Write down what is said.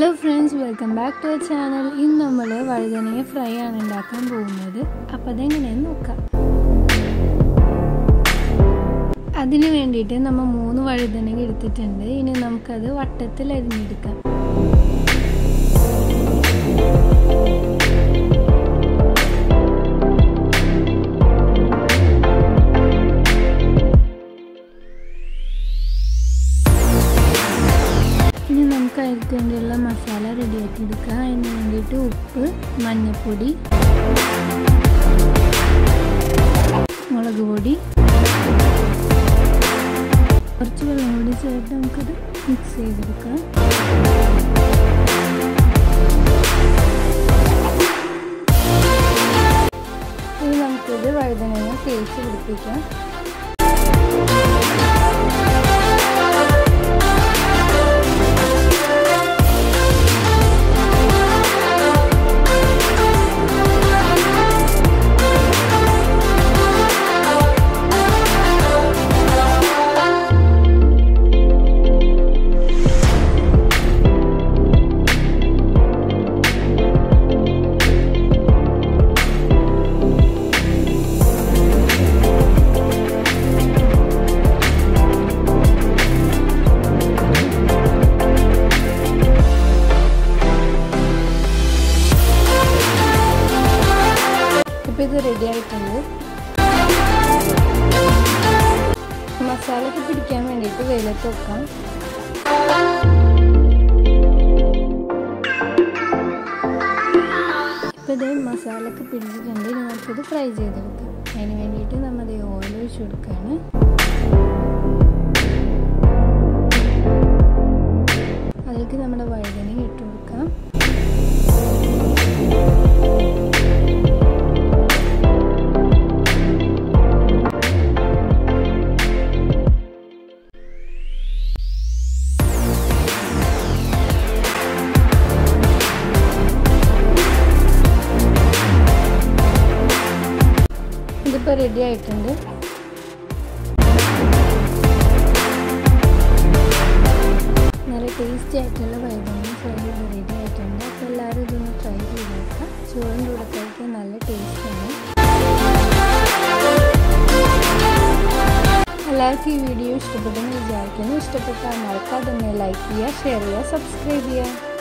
hello friends welcome back to channel ഇന്ന് നമ്മൾ വഴുതനങ്ങ ഫ്രൈ ആണ് ഉണ്ടാക്കാൻ പോകുന്നത് അപ്പോൾ അതെങ്ങനെയെന്ന് നോക്കാം അതിന് വേണ്ടിയിട്ട് നമ്മൾ മൂന്ന് വഴുതനങ്ങ എടുത്തിട്ടുണ്ട് ഇനി നമുക്കത് വട്ടത്തിൽ അരിഞ്ഞെടുക്കാം ഇനി നമുക്ക് അതിന് വേണ്ടിയുള്ള മസാല റെഡിയാക്കി എടുക്കാം അതിന് വേണ്ടിയിട്ട് ഉപ്പ് മഞ്ഞൾപ്പൊടി മുളക് പൊടി കുറച്ച് വെള്ളം കൂടി ചേർത്ത് നമുക്കത് മിക്സ് ചെയ്തെടുക്കാം ഇനി നമുക്കിത് വഴുതനങ്ങ തേച്ച് പിടിപ്പിക്കാം ഇപ്പോൾ ഇത് റെഡി ആയിട്ടുണ്ട് മസാലയൊക്കെ പിടിക്കാൻ വേണ്ടിയിട്ട് വെയിലത്ത് വെക്കാം ഇപ്പോൾ ഇത് മസാലയൊക്കെ പിടിച്ചിട്ടുണ്ട് ഇനി നമുക്കിത് ഫ്രൈ ചെയ്തെടുക്കാം അതിന് വേണ്ടിയിട്ട് നമ്മൾ ഓയിൽ ഒഴിച്ച് കൊടുക്കുകയാണ് അതിലേക്ക് നമ്മുടെ വഴുതന ഇട്ട് കൊടുക്കാം ഇതിപ്പോൾ റെഡി ആയിട്ടുണ്ട് നല്ല ടേസ്റ്റി ആയിട്ടുള്ള വൈദ്യുതി ഫ്രൈ ചെയ്ത് റെഡി ആയിട്ടുണ്ട് അപ്പോൾ എല്ലാവരും ഇതൊന്ന് ട്രൈ ചെയ്ത് നോക്കാം ചോറിൻ്റെ കൂടെ കഴിക്കാൻ നല്ല ടേസ്റ്റാണ് എല്ലാവർക്കും ഈ വീഡിയോ ഇഷ്ടപ്പെട്ടെന്ന് വിചാരിക്കുന്നു ഇഷ്ടപ്പെട്ടാൽ മറക്കാതെ തന്നെ ലൈക്ക് ചെയ്യുക ഷെയർ ചെയ്യുക സബ്സ്ക്രൈബ് ചെയ്യുക